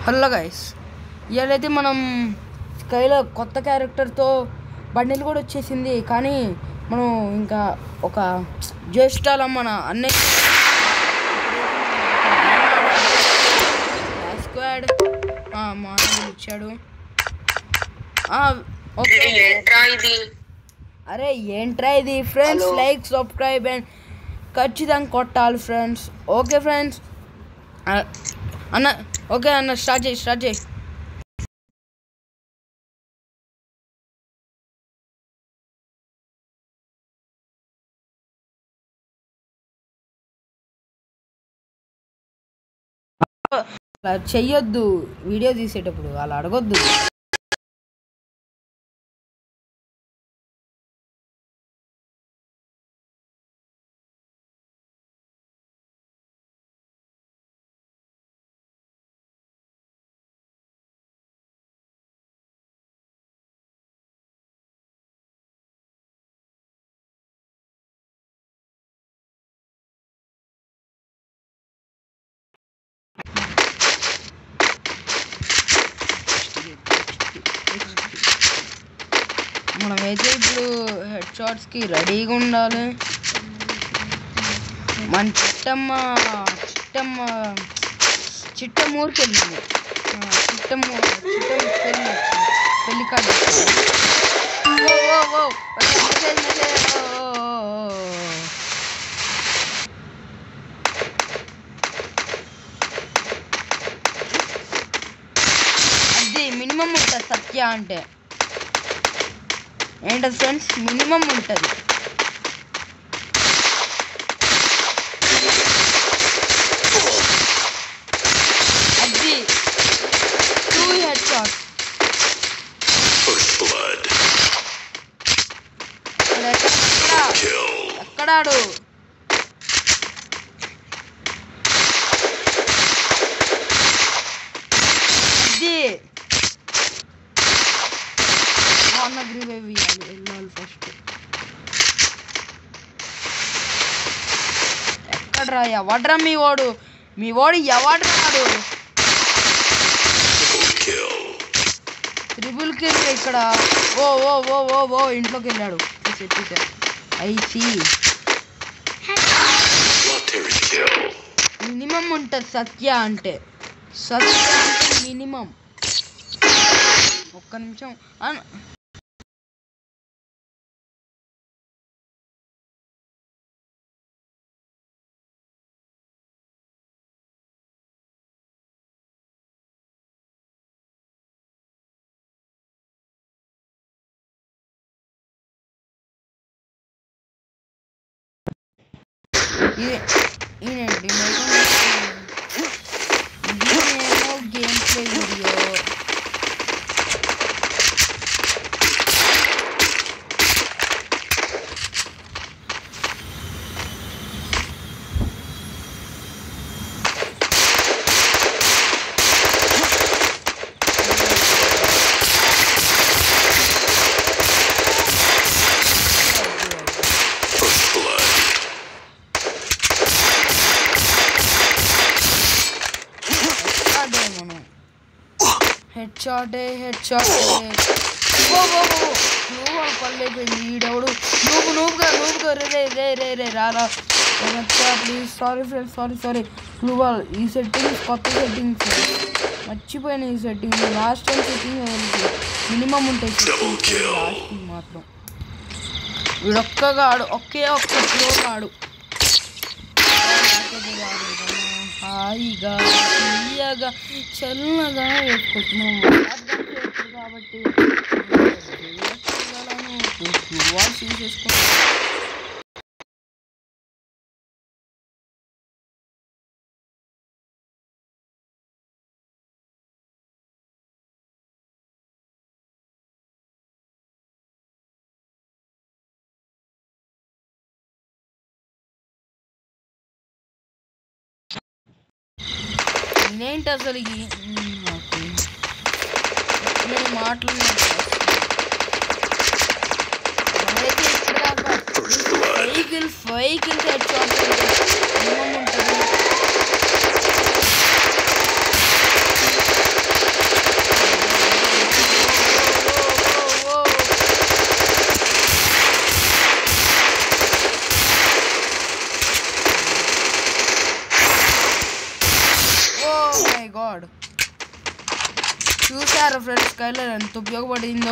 Hello guys ఇవాళైతే మనం స్కైలో కొత్త క్యారెక్టర్తో bundle కూడా వచ్చేసింది కానీ మనం ఇంకా ఒక జ్యేష్ఠాల మన అన్నయ్య స్క్వాడ్ మా అన్నయ్య ఇచ్చాడు ఆ, ఓకే ఏంట్రా ఇది అరే ఏంట్రా ఇది friends Hello. Like subscribe and ఖచ్చితంగా కొట్టాలి ఫ్రెండ్స్ ఓకే ఫ్రెండ్స్ అన్న ఓకే అన్న స్టార్ట్ చేయి స్టార్ట్ చేయి అలా చెయ్యొద్దు వీడియో తీసేటప్పుడు అలా అడగొద్దు మనమైతే ఇప్పుడు హెడ్ షాట్స్కి రెడీగా ఉండాలి మన చిట్టమ్మ చిట్టమ్మ చిట్టమ్మ ఊరికి వెళ్ళింది ఆ, చిట్టమ్మ చిట్టమ్మ పెళ్ళి పెళ్ళి కాదు ఓ, ఓ, ఓ, మెసేజ్, మెసేజ్, ఓ, ఓ, ఓ, ఓ. అది మినిమం ఉంటుంది సత్య అంటే ఏంటది ఫ్రెండ్స్ మినిమం ఉంటుంది అది two head shot First blood. Kill. ఎక్కడాడు అది అన్న గ్రీవ్ ఇవ్వాలి వెళ్ళాలి ఫస్ట్ ఎక్కడ్రా ఎవడ్రా మీ వాడు మీ వాడు ఎవడ్రాడు Double kill. త్రిబుల్ కిల్ ఇక్కడ ఓ ఓ ఓ ఓ ఓ ఇంట్లోకి వెళ్ళాడు చూసే చూసే ఐసి Water kill. మినిమం ఉంటుంది సత్య అంటే సత్య అంటే మినిమం ఒక్క నిమిషం అన్- ఇది ఈయనండి ఇదేమో game play video First blood. అదే మనం హెడ్ షాటే హెడ్ షాటే ఓ ఓ ఓ నువ్వు పల్లెపోయింది ఈడెవడు నువ్వు నువ్వుగా నువ్వుగా రే రే రే రే రే రారా please sorry friend sorry sorry నువ్వు ఈ సెట్టింగ్స్ కొత్త సెట్టింగ్స్ మర్చిపోయిన ఈ settings last time setting minimum ఉంటాయి Double settings kill. లాస్ట్ మాత్రం వీడొక్కగాడు ఒకే ఒక్క ఫ్లో గాడు హాయిగా తీయగా చల్లగా వేసుకుంటున్నాం అర్థం చేయొచ్చు కాబట్టి వాష్ చేసుకుంటాం నేనేంటి అసలు ఈ ఉమ్, ఓకే. నేను మాట్లాడిన First blood. Vehicle vehicle head shot minimum ఉంటుంది చూసారా ఫ్రెండ్స్ స్కైలర్ ఎంత ఉపయోగపడిందో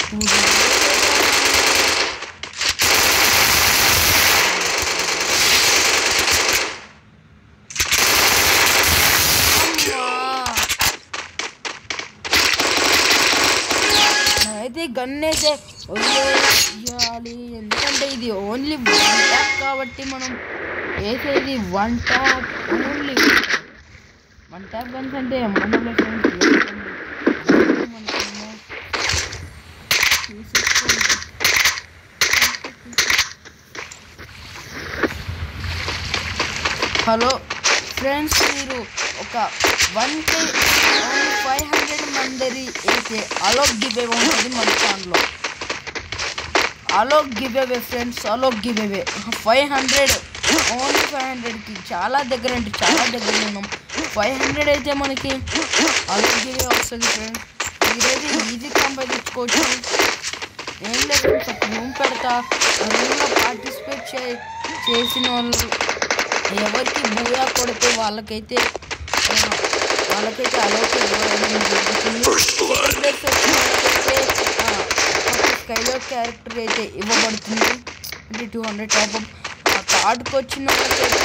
అయితే గన్ అయితే వదిలేయాలి ఎందుకంటే ఇది ఓన్లీ వన్ ట్యాప్ కాబట్టి మనం వేసేది one tap only one tap guns అంటే మనలో హలో ఫ్రెండ్స్ మీరు ఒక వన్ కే ఫైవ్ హండ్రెడ్ మందరి అయితే అలోక్ గివ్ అవే ఉంటుంది మన ఛానల్లో Alok giveaway friends Alok giveaway five hundred only five హండ్రెడ్కి చాలా దగ్గర అంటే చాలా దగ్గర ఉన్నాం ఫైవ్ హండ్రెడ్ అయితే మనకి అలోక్ గివ్ అవే వస్తుంది ఫ్రెండ్స్ మీరైతే ఈజీ సంపాదించుకోవచ్చు ఏం లేదు ఫ్రెండ్స్ ఒక రూమ్ పెడతా ఆ రూమ్లో పార్టిసిపేట్ చే చేసిన వాళ్ళు ఎవరికి బూయా కొడితే వాళ్ళకైతే ఆ, వాళ్ళకైతే అలోకి ఇవ్వడం జరుగుతుంది First blood. ప్లేస్ వచ్చిన వాళ్ళకైతే స్కైలర్ క్యారెక్టర్ అయితే ఇవ్వబడుతుంది అంటే టూ హండ్రెడ్ టాప్ అప్ థర్డ్కి వచ్చిన వాళ్ళకైతే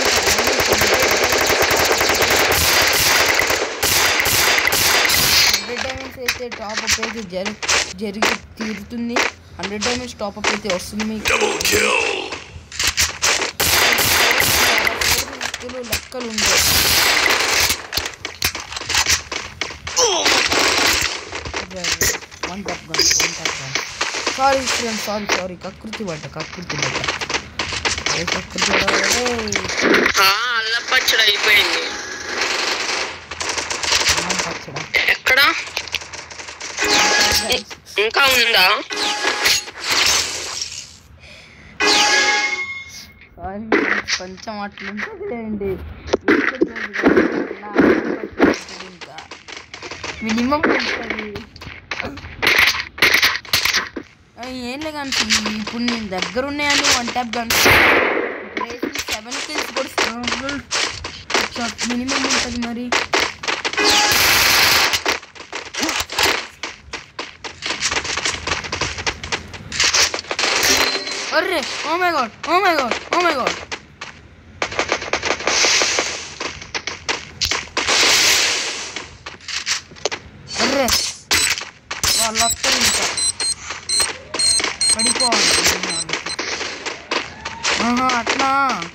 హండ్రెడ్ డైమండ్స్ అయితే టాప్ అప్ అయితే జరి జరిగి తీరుతుంది హండ్రెడ్ డైమండ్స్ టాప్ అప్ అయితే వస్తుంది మీకు Double kill. లెక్కలు లెక్కలు ఉండే one tap gun one tap gun sorry friend sorry sorry కకృతి పడ్డ కకృతి పడ్డ ఏ కకృతి పడ్డ ఆ, అల్లం పచ్చడి అయిపోయింది పచ్చడా ఎక్కడ ఇంకా ఉందా సారీ కొంచెం అట్లుంటుందిలేండి ఇంకా మినిమం ఉంటుంది ఏంలే కానీ ఇప్పుడు నేను దగ్గర ఉన్నాయని one tap guns seven kills కూడా మినిమం ఉంటుంది మరి అర్రే oh my god oh my god oh my god అర్రే వాళ్ళు వస్తారు ఇంకా పడిపోవాలి ఆహా అట్లా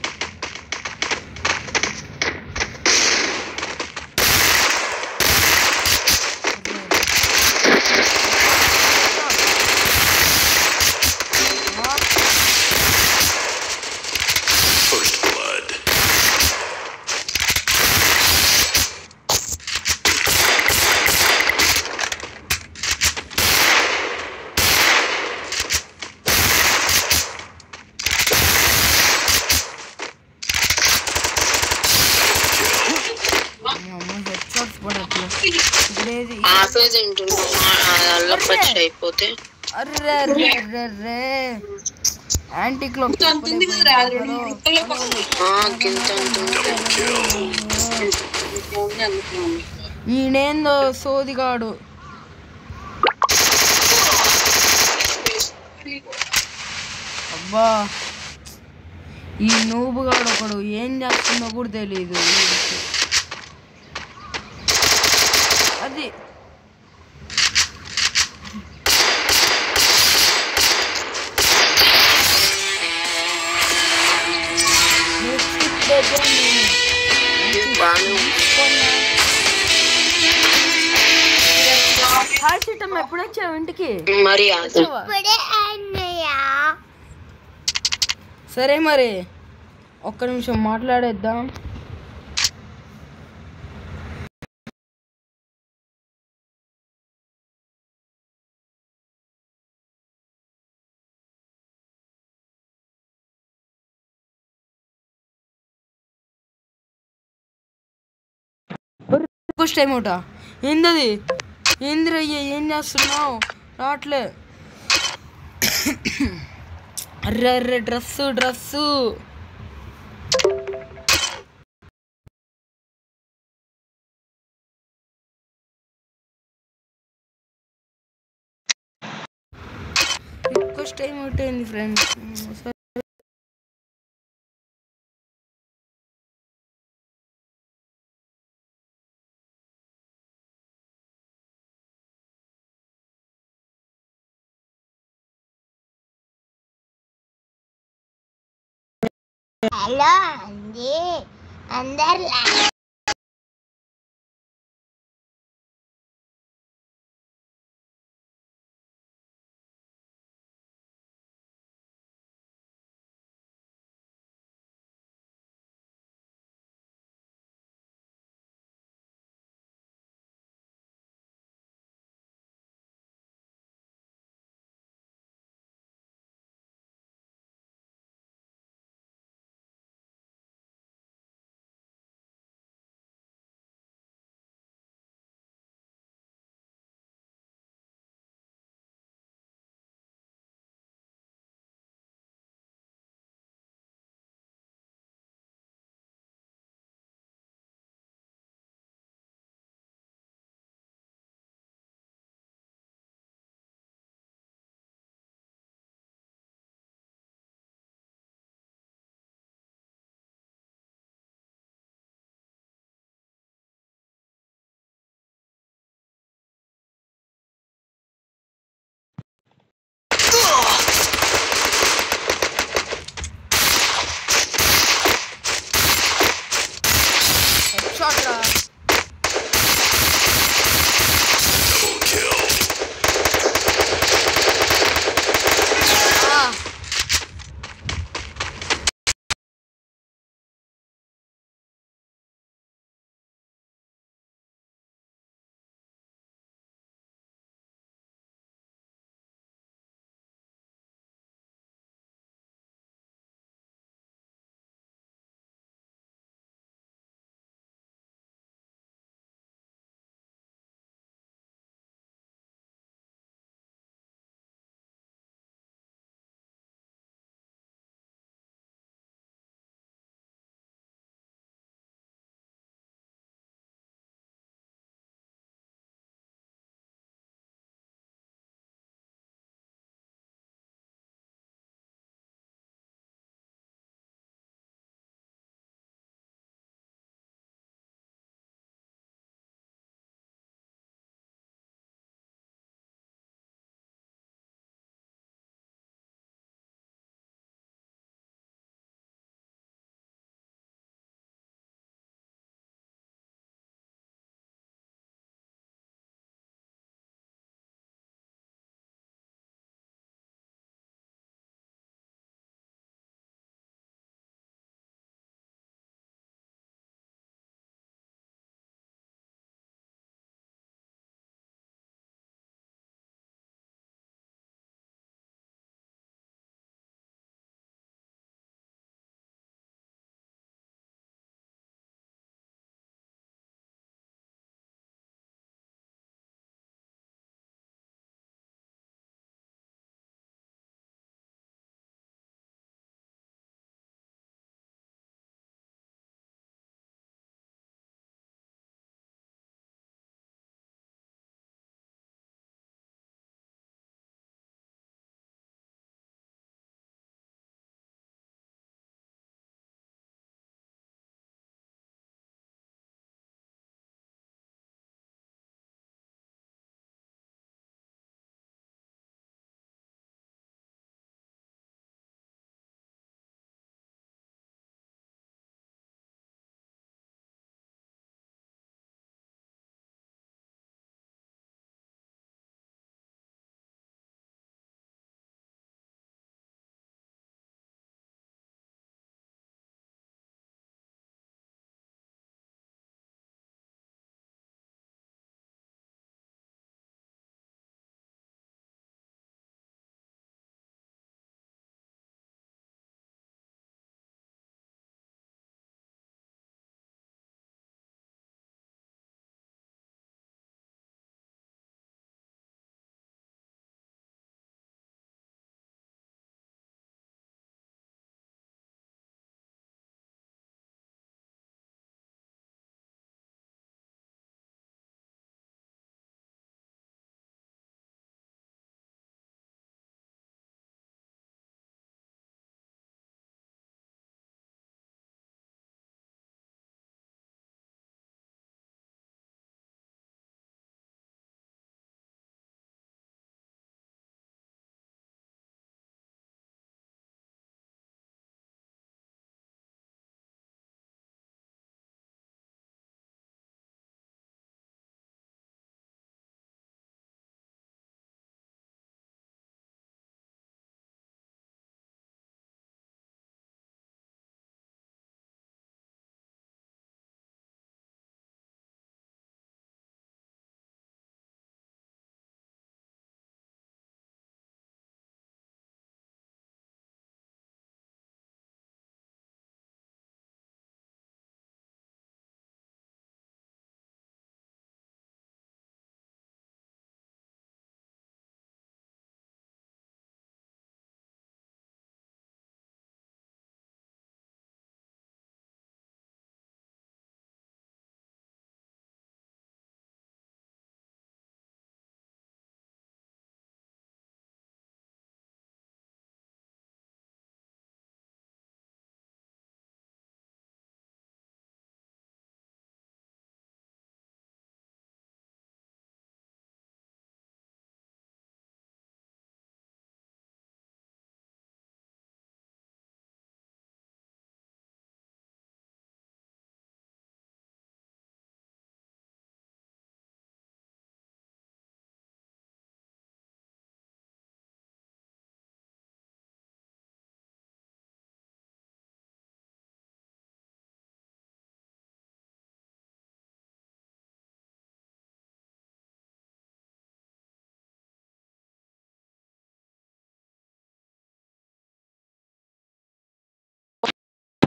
First blood. హెడ్ షాట్స్ పడట్లేదు ఇప్పుడేది ఆపే తింటున్నా అల్లం పచ్చడి అయిపోతే అర్రే అర్రే అర్రే అర్రే యాంటిక్లో ఆ, గింత ఉంటుంది ఈయనేందో సోదిగాడు అబ్బా ఈ నూబుగాడు ఒకడు ఏం చేస్తుందో కూడా తెలియదు వీడికి. అది నెక్స్ట్ దగ్గర నేను బాగానే ఉంది. హాయ్ సీతమ్మ ఎప్పుడు వచ్చావు ఇంటికి మరి అది సరే మరి ఒక్క నిమిషం మాట్లాడేద్దాం ఫస్ట్ టైం ఒకట ఏందది ఏందిరయ్య ఏం చేస్తున్నావు రావట్లే అర్రే అర్రే డ్రెస్సు డ్రెస్సు లాస్ట్ టైం ఒకటి అయింది ఫ్రెండ్స్ హలో అండి అందరు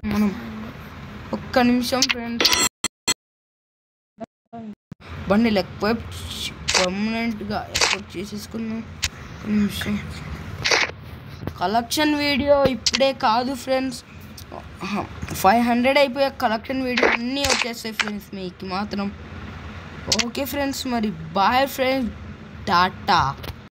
మనం ఒక్క నిమిషం ఫ్రెండ్స్ బండి లేకపోతే పర్మనెంట్గా ఎక్స్పోర్ట్ చేసేసుకున్నాం ఒక్క నిమిషం కలెక్షన్ వీడియో ఇప్పుడే కాదు ఫ్రెండ్స్ ఫైవ్ హండ్రెడ్ అయిపోయే కలెక్షన్ వీడియో అన్నీ వచ్చేస్తాయి ఫ్రెండ్స్ మీకు మాత్రం ఓకే ఫ్రెండ్స్ మరి బాయ్ ఫ్రెండ్స్ టాటా